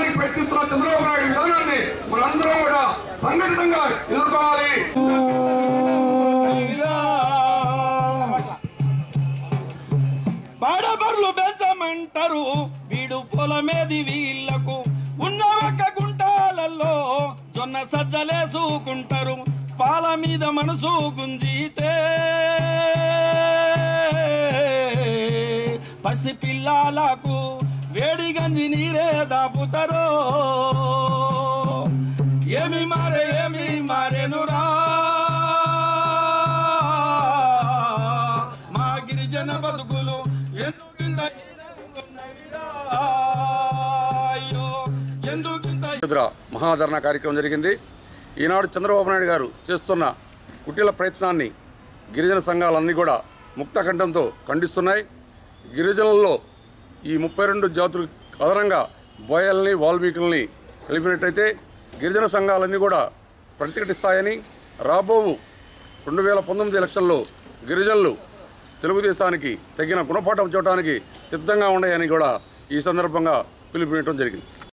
చేయడానికి ప్రయత్నిస్తున్న చంద్రబాబు నాయుడు విధానాన్ని మనందరం కూడా సంఘటితంగా ఎదుర్కోవాలి పాడబర్లు పెంచమంటారు వీడు పొలమేది వీళ్లకు ఉన్న ఒక్క గుంటాలలో జొన్న సజ్జలేసుకుంటారు పాల మీద మనసు గుంజితే పసి పిల్లలకు వేడి గంజి నీరే దాపుతారో ఏమి మారే ఏమి మారేనురా మా గిరిజన బతుకులు ఎందుకింత అయ్యో ఎందుకింత ఎదుర మహాధరణ కార్యక్రమం జరిగింది ఈనాడు చంద్రబాబు నాయుడు గారు చేస్తున్న కుటీల ప్రయత్నాన్ని గిరిజన సంఘాలన్నీ కూడా ముక్తకంఠంతో ఖండిస్తున్నాయి గిరిజనుల్లో ఈ ముప్పై రెండు జాతులు అదనంగా బోయల్ని వాల్మీకుల్ని కలిపినట్టయితే గిరిజన సంఘాలన్నీ కూడా ప్రతిఘటిస్తాయని రాబో రెండు వేల పంతొమ్మిది ఎలక్షన్లో గిరిజనులు తెలుగుదేశానికి తగిన గుణపాఠం చూడటానికి సిద్ధంగా ఉన్నాయని కూడా ఈ సందర్భంగా పిలుపునివ్వడం జరిగింది